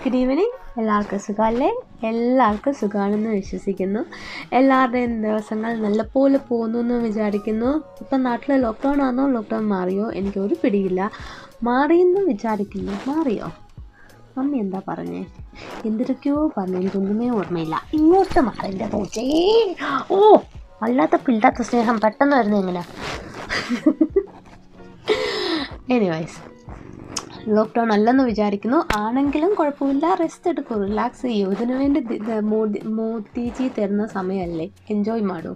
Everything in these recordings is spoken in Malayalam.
ഗുഡ് ഈവനിങ് എല്ലാവർക്കും സുഖമല്ലേ എല്ലാവർക്കും സുഖമാണെന്ന് വിശ്വസിക്കുന്നു എല്ലാവരുടെയും ദിവസങ്ങൾ നല്ലപോലെ പോകുന്നു എന്ന് വിചാരിക്കുന്നു ഇപ്പം നാട്ടിൽ ലോക്ക്ഡൗൺ ആണോ ലോക്ക്ഡൗൺ മാറിയോ എനിക്കൊരു പിടിയില്ല മാറിയെന്ന് വിചാരിക്കുന്നു മാറിയോ മമ്മി എന്താ പറഞ്ഞേ എന്തൊക്കെയോ പറഞ്ഞു എനിക്കൊന്നുമേ ഓർമ്മയില്ല ഇങ്ങോട്ട് മാറി എൻ്റെ പൂച്ചേ ഓ വല്ലാത്ത പിള്ളാത്ത സ്നേഹം പെട്ടെന്ന് വരുന്നത് എങ്ങനെ എനിവൈസ് ലോക്ക്ഡൗൺ അല്ലെന്ന് വിചാരിക്കുന്നു ആണെങ്കിലും കുഴപ്പമില്ല റെസ്റ്റ് എടുക്കൂ റിലാക്സ് ചെയ്യൂ ഇതിനു വേണ്ടി ദി- ദ- മോദി മോദിജി തരുന്ന സമയമല്ലേ എൻജോയ് മാടൂ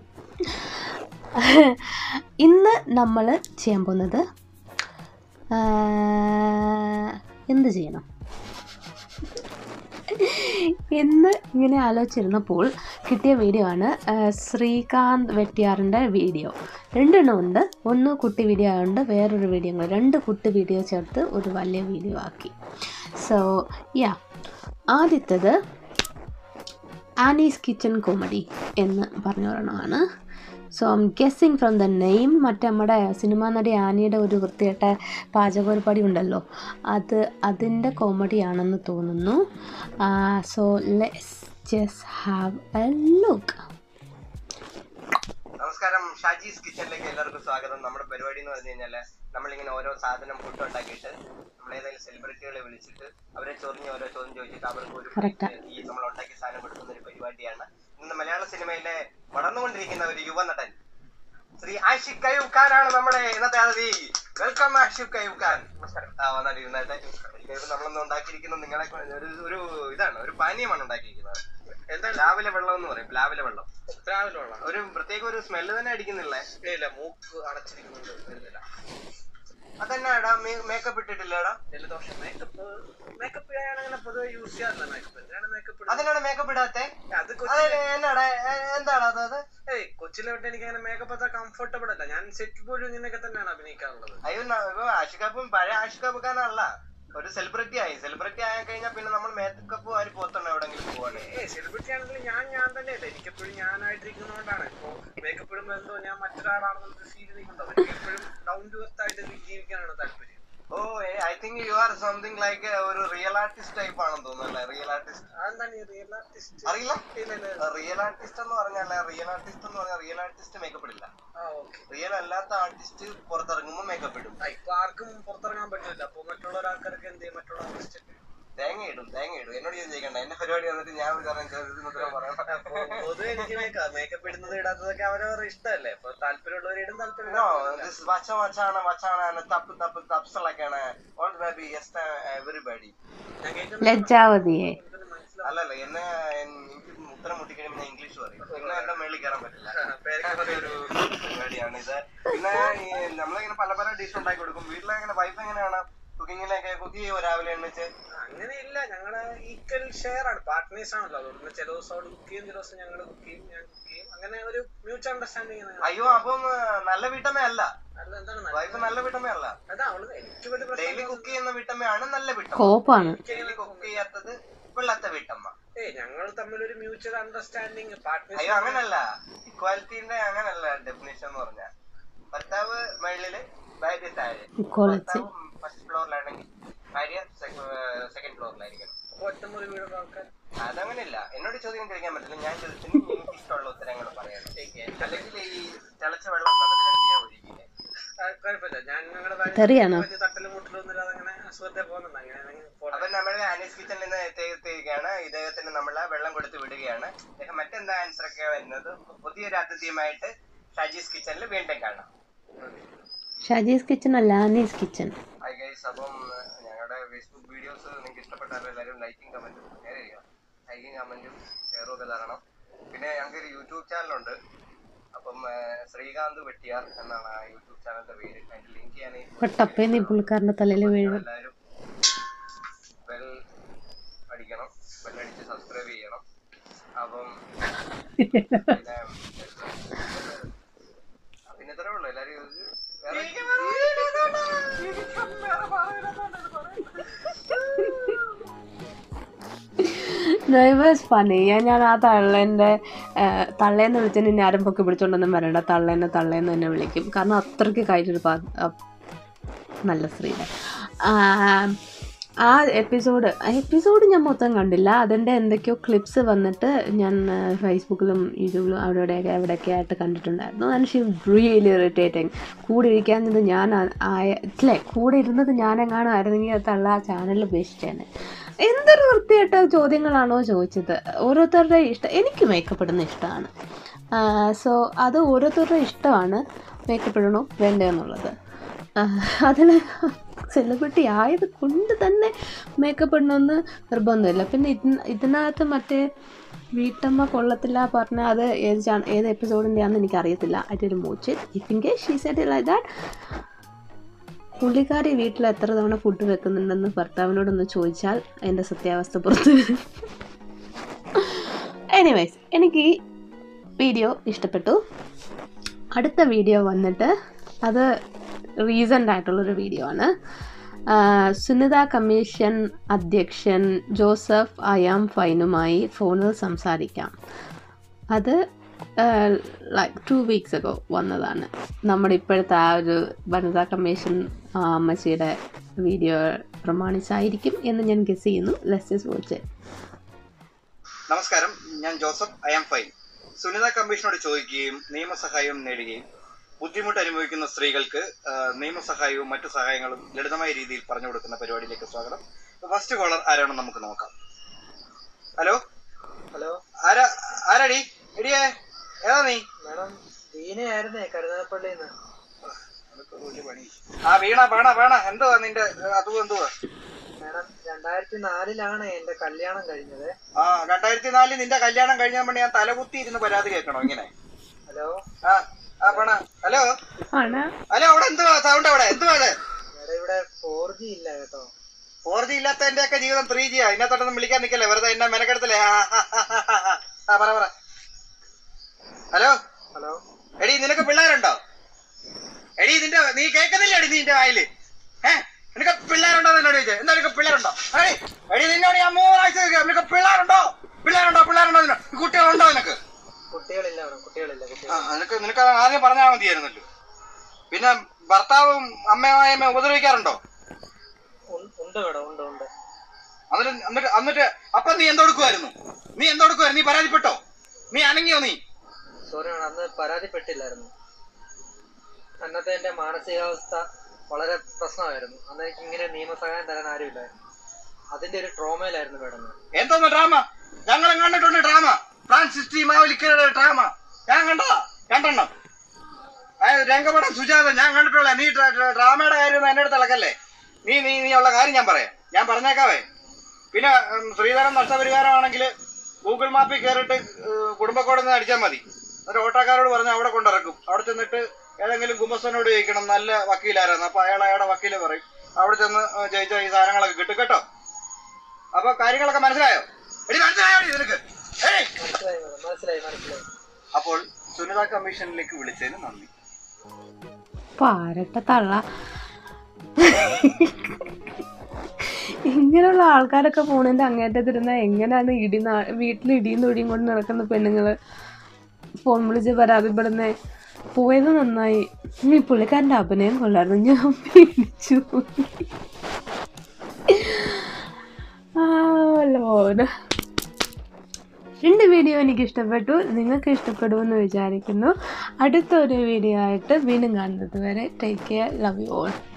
ഇന്ന് നമ്മൾ ചെയ്യാൻ പോകുന്നത് ആ, എന്ത് ചെയ്യണം ഇന്ന് ഇങ്ങനെ ആലോചിച്ചിരുന്നപ്പോൾ കിട്ടിയ വീഡിയോ ആണ് ആ, ശ്രീകാന്ത് വെട്ടിയാറിൻ്റെ വീഡിയോ രണ്ടെണ്ണം ഉണ്ട് ഒന്ന് കുട്ടി വീഡിയോ ഉണ്ട് വേറൊരു വീഡിയോ കൂടെ രണ്ട് കുട്ടി വീഡിയോ ചേർത്ത് ഒരു വലിയ വീഡിയോ ആക്കി സോ യാ ആദ്യത്തേത് ആനീസ് കിച്ചൺ കോമഡി എന്ന് പറഞ്ഞ ഒരെണ്ണമാണ് so I'm guessing from the name മറ്റേ നമ്മുടെ സിനിമാ നടി ആനിയുടെ ഒരു വൃത്തികെട്ട പാചകപരിപാടി ഉണ്ടല്ലോ അത് അതിൻ്റെ കോമഡിയാണെന്ന് തോന്നുന്നു so let's just have a look നമസ്കാരം ഷാജീസ് കിച്ചണിലേക്ക് എല്ലാവർക്കും സ്വാഗതം നമ്മുടെ പരിപാടി എന്ന് പറഞ്ഞു കഴിഞ്ഞാല് നമ്മളിങ്ങനെ ഓരോ സാധനം ഫുഡ് ഉണ്ടാക്കിയിട്ട് നമ്മൾ ഏതെങ്കിലും സെലിബ്രിറ്റികളെ വിളിച്ചിട്ട് അവരെ ചൊറിഞ്ഞ് ഓരോ ചോദ്യം ചോദിച്ചിട്ട് അവർക്ക് ഒരു Correct ആ. ഈ നമ്മൾ ഉണ്ടാക്കിയ സാധനം കൊടുക്കുന്ന ഒരു പരിപാടിയാണ് ഇന്ന് മലയാള സിനിമയിലെ വളർന്നുകൊണ്ടിരിക്കുന്ന ഒരു യുവനടൻ ശ്രീ ആഷിഖ് കയൂബ് ഖാനാണ് നമ്മുടെ ഇന്നത്തെ അതിഥി വെൽക്കം ആഷിഖ് കയൂബ് ഖാൻ നമസ്കാരം ആ വന്നാട്ട് ഇരുന്നാട്ടെ കയൂബ് നമ്മളൊന്ന് ഉണ്ടാക്കിയിരിക്കുന്നത് നിങ്ങളെ കൊ- ഒരു ഒരു ഇതാണ് ഒരു പാനീയമാണ് ഉണ്ടാക്കിയിരിക്കുന്നത് എന്താ രാവിലെ വെള്ളം എന്ന് പറയും രാവിലെ വെള്ളം രാവിലെ വെള്ളം ഒരു പ്രത്യേക ഒരു സ്മെല്ല് തന്നെ അടിക്കുന്നില്ലേ ഇല്ല മൂക്ക് അടച്ചിരിക്കുന്നുണ്ട് വരുന്നില്ല അതെന്നാടാ മേക്കപ്പ് ഇട്ടിട്ടില്ലടാ ജലദോഷം മേക്കപ്പ് മേക്കപ്പ് ഞാൻ അങ്ങനെ പൊതുവെ യൂസ് ചെയ്യാറില്ല മേക്കപ്പ് ഞാൻ മേക്കപ്പ് അതിനാണ് മേക്കപ്പ് ഇടാത്തെ അത് അത് കൊച്ചിലെ എന്നാടാ എ- എന്താടാ അത് അത് ഏയ് കൊച്ചിലെ തൊട്ട് എനിക്ക് അങ്ങനെ മേക്കപ്പ് അത്ര കംഫർട്ടബിൾ അല്ല ഞാൻ സെറ്റ് പോലും ഇങ്ങനെയൊക്കെ തന്നെയാണ് അഭിനയിക്കാറുള്ളത് അയ്യോ ആഷിക്കാപ്പും പഴയ ആഷിക്കാപ്പ് ഖാനല്ല ഒരു സെലിബ്രിറ്റി ആയി സെലിബ്രിറ്റി ആയി കഴിഞ്ഞാൽ പിന്നെ നമ്മൾ മേക്കപ്പ് ആര് പോത്തണം എവിടെങ്കിലും പോവാണ് ഏ സെലിബ്രിറ്റി ആണെങ്കിൽ ഞാൻ ഞാൻ തന്നെയല്ലേ എനിക്കെപ്പോഴും ഞാനായിട്ടിരിക്കുന്നതുകൊണ്ടാണ് ഇപ്പൊ മേക്കപ്പ് ഇടുമ്പോൾ എന്തോ ഞാൻ മറ്റൊരാളാണെന്നൊരു ഫീൽ ചെയ്യുന്നുണ്ടോ എനിക്ക് എപ്പോഴും ഡൗൺ ടു എർത്ത് ആയിട്ട് ജീവിക്കാനാണ് താല്പര്യം oh I think you are something like ഒരു റിയൽ ആർട്ടിസ്റ്റ് ടൈപ്പ് ആണെന്ന് തോന്നുന്നു അല്ലേ റിയൽ ആർട്ടിസ്റ്റ് അതെന്താണ് ഈ റിയൽ ആർട്ടിസ്റ്റ് അറിയില്ല ഇല്ല ഇല്ല റിയൽ ആർട്ടിസ്റ്റ് എന്ന് പറഞ്ഞാൽ റിയൽ ആർട്ടിസ്റ്റ് എന്ന് പറഞ്ഞാൽ റിയൽ ആർട്ടിസ്റ്റ് മേക്കപ്പ് ഇടില്ല ആ ഓക്കെ റിയൽ അല്ലാത്ത ആർട്ടിസ്റ്റ് പുറത്തിറങ്ങുമ്പോൾ മേക്കപ്പ് ഇടും ഇപ്പൊ ആർക്കും പുറത്തിറങ്ങാൻ പറ്റില്ല അപ്പൊ മറ്റുള്ള ആൾക്കാർക്ക് എന്ത് ചെയ്യും മറ്റുള്ള ആർട്ടിസ്റ്റ് തേങ്ങ ഇടും തേങ്ങ ഇടും എന്നോട് ഞാൻ ചോദിക്കണ്ട എന്റെ പരിപാടി വന്നിട്ട് ഞാൻ ഒരു കാരണം ചോദ്യത്തിന് ഉത്തരം പറയാം പൊതുവെ എനിക്ക് മേക്കപ്പ് മേക്കപ്പ് ഇടുന്നത് ഇടാത്തതൊക്കെ അവരവരുടെ ഇഷ്ടമല്ലേ അപ്പൊ താല്പര്യമുള്ളവർ ഇടും താല്പര്യം No, this is വച്ച വച്ചാണ് വച്ചാണ് തപ്പ് തപ്പ് തപ്സലൊക്കെയാണ് ഓൾ ബേബി യെസ് എവറിബഡി ഞാൻ കേൾക്കുന്നത് ലജ്ജാവതിയെ മനസ്സിലാവും അല്ലല്ല എന്നെ എനിക്ക് ഉത്തരം മുട്ടിക്കഴിയുമ്പോൾ ഞാൻ ഇംഗ്ലീഷ് പറയും പിന്നെ എന്റെ മേളിൽ കയറാൻ പറ്റില്ല പേരൊക്കെ ഒരു പരിപാടിയാണ് ഇത് പിന്നെ ഈ നമ്മളിങ്ങനെ പല പല ഡിഷ് ഉണ്ടാക്കി കൊടുക്കും വീട്ടിലെ എങ്ങനെ വൈഫ് എങ്ങനെയാണ് കുക്കിങ്ങിലൊക്കെ കുക്ക് ചെയ്യുമോ രാവിലെ എണ്ണിച്ച് അങ്ങനെയില്ല ഞങ്ങള് ഈക്വൽ ഷെയർ ആണ് പാർട്ട്നേഴ്സ് ആണല്ലോ അതുകൊണ്ട് ചില ദിവസം അവള് കുക്ക് ചെയ്യും ചില ദിവസം ഞങ്ങൾ കുക്ക് ചെയ്യും ഞാൻ കുക്ക് ചെയ്യും അങ്ങനെ ഒരു മ്യൂച്വൽ അണ്ടർസ്റ്റാൻഡിങ് അയ്യോ അപ്പം നല്ല വീട്ടമ്മ അല്ല അല്ല എന്താണ് വൈഫ് നല്ല വീട്ടമ്മ അല്ല അതാ അവള് എനിക്ക് വലിയ ഡെയിലി പ്രശ്നം കുക്ക് ചെയ്യുന്ന വീട്ടമ്മയാണ് നല്ല വീട്ടമ്മ കോപ്പാണ് ഡെയിലി കുക്ക് ചെയ്യാത്തത് വെള്ളത്ത വീട്ടമ്മ ഏയ് ഞങ്ങൾ തമ്മിൽ ഒരു മ്യൂച്വൽ അണ്ടർസ്റ്റാൻഡിങ് അയ്യോ പാർട്ട്നേഴ്സ് അങ്ങനല്ല ഇക്വാലിറ്റിന്റെ അങ്ങനല്ല ഡെഫിനേഷൻ എന്ന് പറഞ്ഞ ഭർത്താവ് മേളില് ഭാര്യ താഴെ ഇക്വാളിറ്റി ഫസ്റ്റ് ഫ്ലോറിലാണെങ്കിൽ ഭാര്യ സെക്കൻഡ് ഫ്ലോറിലായിരിക്കണം ഒറ്റമുറി വീടുള്ള ആൾക്കാർ അതങ്ങനെയില്ല എന്നോട് ചോദ്യം ചോദിക്കാൻ പറ്റില്ല ഞാൻ ചോദിച്ചതിന് എനിക്ക് ഇഷ്ടമുള്ള ഉത്തരങ്ങൾ പറയണം അല്ലെങ്കിൽ ഈ തിളച്ച വെള്ളം നടന്നിട്ട് ഞാൻ ഒഴിക്കില്ലേ ആ, കുഴപ്പമില്ല ഞാൻ ഞങ്ങളുടെ തെറിയാണോ? വലിയ തട്ടലും മുട്ടലൊന്നും ഇല്ലാതെ അങ്ങനെ അസുഖത്തെ പോകുന്നുണ്ട് അങ്ങനെ അങ്ങനെ പോട്ടെ. അപ്പൊ നമ്മുടെ ആനീസ് കിച്ചണിൽ നിന്ന് എത്തിയിരിക്കുകയാണ് ഇദ്ദേഹത്തിന് നമ്മൾ വെള്ളം കൊടുത്ത് വിടുകയാണ് ഇദ്ദേഹം മറ്റെന്താ ആൻസർ ഒക്കെ വരുന്നത് പുതിയൊരു അതിഥിയുമായിട്ട് ഷാജീസ് കിച്ചണിൽ വീണ്ടും കാണാം ഷാജീസ് കിച്ചൺ അല്ല ആനീസ് കിച്ചൺ ഹായ് ഗൈസ് അപ്പം ഞങ്ങളുടെ ഫേസ്ബുക്ക് വീഡിയോസ് നിങ്ങൾക്ക് ഇഷ്ടപ്പെട്ടാൽ എല്ലാവരും ലൈക്കും കമൻറ്റും ഷെയർ ചെയ്യുക ലൈക്കും കമൻറ്റും ഷെയറും ഒക്കെ തരണം പിന്നെ ഞങ്ങൾക്ക് ഒരു യൂട്യൂബ് ചാനലുണ്ട് അപ്പം ആ, ശ്രീകാന്ത് വെട്ടിയാർ എന്നാണ് ആ യൂട്യൂബ് ചാനലിന്റെ പേര് അതിന്റെ ലിങ്ക് ഞാൻ ഇപ്പൊ ടപ്പേന്ന് ഈ പുള്ളിക്കാരൻ്റെ തലയിൽ വീഴും എല്ലാവരും ബെൽ അടിക്കണം ബെല്ലടിച്ച് സബ്സ്ക്രൈബ് ചെയ്യണം അപ്പം പിന്നെ പിന്നെ ഇത്രേ ഉള്ളൂ എല്ലാവരും ഇത് വേറെ വാസ് ഫണി ഞാൻ ഞാൻ ആ തള്ളേൻ്റെ തള്ളേന്ന് വിളിച്ചതിന് ഇനി ആരും പൊക്കി പിടിച്ചോണ്ടൊന്നും വരണ്ട തള്ളേനെ തള്ളേന്ന് തന്നെ വിളിക്കും കാരണം അത്രയ്ക്ക് കഴിഞ്ഞൊരു പാ ആ, നല്ല സ്ത്രീയുടെ ആ എപ്പിസോഡ് ആ എപ്പിസോഡ് ഞാൻ മൊത്തം കണ്ടില്ല അതിൻ്റെ എന്തൊക്കെയോ ക്ലിപ്സ് വന്നിട്ട് ഞാൻ ആ, ഫേസ്ബുക്കിലും യൂട്യൂബിലും അവിടെ ഇവിടെയൊക്കെ എവിടെയൊക്കെ ആയിട്ട് കണ്ടിട്ടുണ്ടായിരുന്നു ആൻഡ് ഷീ റിയലി ഇറിറ്റേറ്റിംഗ് കൂടെ ഇരിക്കാഞ്ഞത് ഞാൻ ആ- ആയ അല്ലേ കൂടെ ഇരുന്നത് ഞാനെങ്ങാനും ആയിരുന്നെങ്കിൽ അത് തള്ള ആ ചാനൽ ഉപേക്ഷിച്ചേനെ എന്തൊരു വൃത്തിയായിട്ട ചോദ്യങ്ങളാണോ ചോദിച്ചത് ഓരോരുത്തരുടെ ഇഷ്ടം എനിക്ക് മേക്കപ്പ് ഇടുന്ന ഇഷ്ടമാണ് സോ അത് ഓരോരുത്തരുടെ ഇഷ്ടമാണ് മേക്കപ്പ് ഇടണോ വേണ്ടോ എന്നുള്ളത് അതിൽ സെലിബ്രിറ്റി ആയത് കൊണ്ട് തന്നെ മേക്കപ്പ് ഇടണമെന്ന് നിർബന്ധമില്ല പിന്നെ ഇതിന് ഇതിനകത്ത് മറ്റേ വീട്ടമ്മ കൊള്ളത്തില്ല പറഞ്ഞ അത് ഏത് ചാ ഏത് എപ്പിസോഡിൻ്റെ ആണെന്ന് എനിക്കറിയത്തില്ല അതിൽ മോച്ച് if in case she said like that പുള്ളിക്കാരി വീട്ടിൽ എത്ര തവണ ഫുഡ് വെക്കുന്നുണ്ടെന്ന് ഭർത്താവിനോടൊന്ന് ചോദിച്ചാൽ അതിൻ്റെ സത്യാവസ്ഥ പുറത്ത് വരും എനിവേസ് എനിക്ക് ഈ വീഡിയോ ഇഷ്ടപ്പെട്ടു അടുത്ത വീഡിയോ വന്നിട്ട് അത് റീസെൻ്റ് ആയിട്ടുള്ളൊരു വീഡിയോ ആണ് ആ, സുനിത കമ്മീഷൻ അധ്യക്ഷൻ ജോസഫ് അയാം ഫൈനുമായി ഫോണിൽ സംസാരിക്കാം അത് ലൈക്ക് ടു വീക്സ് അഗോ വന്നതാണ് നമ്മുടെ ഇപ്പോഴത്തെ ആ ഒരു വനിതാ കമ്മീഷൻ ആ, അമ്മച്ചിയുടെ വീഡിയോ പ്രമാണിച്ചായിരിക്കും എന്ന് ഞാൻ ഗസ് ചെയ്യുന്നു ലെസ്റ്റസ് വാച്ച് നമസ്കാരം ഞാൻ Joseph I am fine Sunitha കമ്മീഷനോട് ചോദിക്കുകയും നിയമസഹായവും നേടുകയും ബുദ്ധിമുട്ട് അനുഭവിക്കുന്ന സ്ത്രീകൾക്ക് ആ, നിയമസഹായവും മറ്റു സഹായങ്ങളും ലളിതമായ രീതിയിൽ പറഞ്ഞു കൊടുക്കുന്ന പരിപാടിയിലേക്ക് സ്വാഗതം ഫസ്റ്റ് കോളർ ആരാണെന്ന് നമുക്ക് നോക്കാം ഹലോ ഹലോ ആരാ ആരാടി എടിയേ ഏതാ നീ മാഡം ദീനയായിരുന്നേ കരുനാഗപ്പള്ളിന്ന് ആ വീണ വേണ വേണ എന്തുവാ നിന്റെ അതും എന്തുവാ മാഡം രണ്ടായിരത്തി നാലിലാണ് എന്റെ കല്യാണം കഴിഞ്ഞത് ആ രണ്ടായിരത്തി നാലിൽ നിന്റെ കല്യാണം കഴിഞ്ഞ വേണ്ടി ഞാൻ തലകുത്തി ഇരുന്ന് പരാതി കേൾക്കണോ ഇങ്ങനെ ഹലോ ആ ആ വേണ ഹലോ ആണ് ഹലോ അവിടെ എന്തുവാ സൗണ്ട് അവിടെ എന്തുവാ അത് മാഡം ഇവിടെ ഫോർ ജി ഇല്ല കേട്ടോ ഫോർ ജി ഇല്ലാത്ത എന്റെ ഒക്കെ ജീവിതം ത്രീ ജി ആ ഇതിനകത്തോട്ടൊന്നും വിളിക്കാൻ നിക്കല്ലേ വെറുതെ എന്നെ മെനക്കെടുത്തല്ലേ ആ, ആ, ആ, ആ, ആ. ആ പറ പറ ഹലോ ഹലോ എടി നിനക്ക് പിള്ളേരുണ്ടോ എടി നിന്റെ നീ കേൾക്കുന്നില്ല എടി നിന്റെ വായില് ഏ നിനക്ക് പിള്ളേരുണ്ടോ എന്നോട് ചോദിച്ചേ എന്താ നിനക്ക് പിള്ളേരുണ്ടോ എടി എടി നിന്നോട് ഞാൻ മൂന്നാഴ്ച ചോദിക്കാം നിനക്ക് പിള്ളേരുണ്ടോ പിള്ളേരുണ്ടോ പിള്ളേരുണ്ടോ നിനക്ക് കുട്ടികളുണ്ടോ നിനക്ക് കുട്ടികളില്ല മാഡം കുട്ടികളില്ല ആ, കുട്ടികൾ നിനക്ക് നിനക്ക് അത് ആദ്യം പറഞ്ഞാൽ മതിയായിരുന്നല്ലോ പിന്നെ ഭർത്താവും അമ്മയുമായമ്മ ഉപദ്രവിക്കാറുണ്ടോ ഉ- ഉണ്ട് മാഡം ഉണ്ട് ഉണ്ട് എന്നിട്ട് എന്നിട്ട് എന്നിട്ട് അപ്പൊ നീ എന്തെടുക്കുമായിരുന്നു നീ എന്തെടുക്കുമായിരുന്നു നീ പരാതിപ്പെട്ടോ നീ അനങ്ങിയോ നീ സോറി മാഡം അന്ന് പരാതിപ്പെട്ടില്ലായിരുന്നു അന്നത്തെ എന്റെ മാനസികാവസ്ഥ വളരെ പ്രശ്നമായിരുന്നു അന്ന് എനിക്ക് ഇങ്ങനെ നിയമസഹായം തരാൻ ആരുമില്ലായിരുന്നു അതിന്റെ ഒരു ട്രോമയിലായിരുന്നു മാഡം ഞാൻ. എന്തോന്ന് ഡ്രാമ ഞങ്ങളും കണ്ടിട്ടുണ്ട് ഡ്രാമ ഫ്രാൻസിസ് ടി മാവലിക്കയുടെ ഡ്രാമ ഞാൻ കണ്ടതാ രണ്ടെണ്ണം അതായത് രംഗപടം സുജാത ഞാൻ കണ്ടിട്ടുള്ള നീ ഡ്ര- ഡ്ര- ഡ്രാമയുടെ കാര്യം എന്റെ അടുത്ത് ഇളക്കല്ലേ നീ നീ നീ ഉള്ള കാര്യം ഞാൻ പറയാം ഞാൻ പറഞ്ഞേക്കാവേ പിന്നെ ഉം, ശ്രീധരൻ നഷ്ടപരിഹാരമാണെങ്കിൽ ഗൂഗിൾ മാപ്പിൽ കയറിയിട്ട് ഏഹ്, കുടുംബക്കോടെ നിന്ന് അടിച്ചാൽ മതി എന്നിട്ട് ഓട്ടോക്കാരോട് പറഞ്ഞ് അവിടെ കൊണ്ടിറക്കും അവിടെ ചെന്നിട്ട് ഏതെങ്കിലും ഗുമസ്തനോട് ചോദിക്കണം നല്ല വക്കീലാരാന്ന് അപ്പൊ അയാൾ അയാളുടെ വക്കീല് പറയും അവിടെ ചെന്ന് ഏഹ്, ജയിച്ച ഈ സാധനങ്ങളൊക്കെ കിട്ടും കേട്ടോ അപ്പൊ കാര്യങ്ങളൊക്കെ മനസ്സിലായോ എടി മനസ്സിലായോ എടി നിനക്ക് ഏയ് മനസ്സിലായി മാഡം മനസ്സിലായി മനസ്സിലായി അപ്പോൾ സുനിത കമ്മീഷനിലേക്ക് വിളിച്ചതിന് നന്ദി പാരട്ട തള്ള ഇങ്ങനെയുള്ള ആൾക്കാരൊക്കെ പോണതിൻ്റെ അങ്ങേറ്റത്തിരുന്ന എങ്ങനെയാണ് ഇടി നാ- വീട്ടിൽ ഇടിയും തൊടിയും കൊണ്ട് നടക്കുന്ന പെണ്ണുങ്ങള് ഫോൺ വിളിച്ച് പരാതിപ്പെടുന്നേ പോയത് നന്നായി ഈ പുള്ളിക്കാരൻ്റെ അഭിനയം കൊള്ളായിരുന്നു ഞാൻ പേടിച്ചു പോയി. ആ വല്ല പോന രണ്ട് വീഡിയോ എനിക്ക് ഇഷ്ടപ്പെട്ടു നിങ്ങൾക്ക് ഇഷ്ടപ്പെടുമെന്ന് വിചാരിക്കുന്നു അടുത്തൊരു വീഡിയോ ആയിട്ട് വീണ്ടും കാണുന്നത് വരെ take care love you all